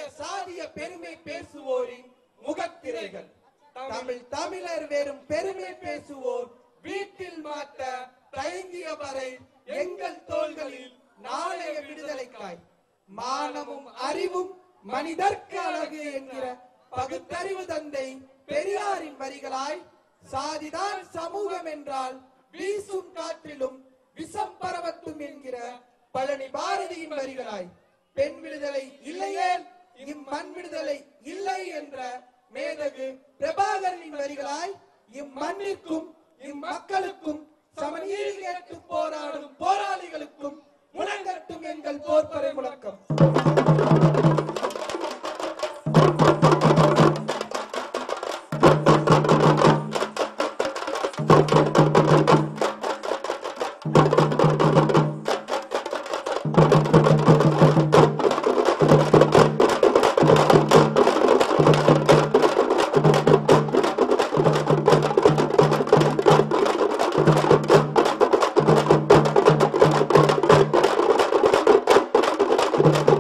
சாதிய பெருமை பேசுவோரின் முகத்திரைகள் தமிழ் தமிழர் வெறும் பெருமை பேசுவோர் வீட்டில் மாட்ட தயங்கிய வரை எங்கள் தோள்களில் நாளைய விடுதலைக்காய் மானமும் அறிவும் மனிதர்க்கு அழகு என்கிற பகுத்தறிவு தந்தை பெரியாரின் வரிகளாய் சாதிதான் சமூகம் என்றால் வீசும் காற்றிலும் விஷம் பரவட்டும் என்கிற பழனி பாரதியின் வரிகளாய் பெண் விடுதலை இல்லையே இம்மண் விடுதலை இல்லை என்ற மேதகு பிரபாகரனின் வரிகளாய் இம்மண்ணிற்கும் இம்மக்களுக்கும் சமநீதி கேட்டு போராடும் போராளிகளுக்கும் முழங்கட்டும் எங்கள் போர்ப்பறை முழக்கம் Thank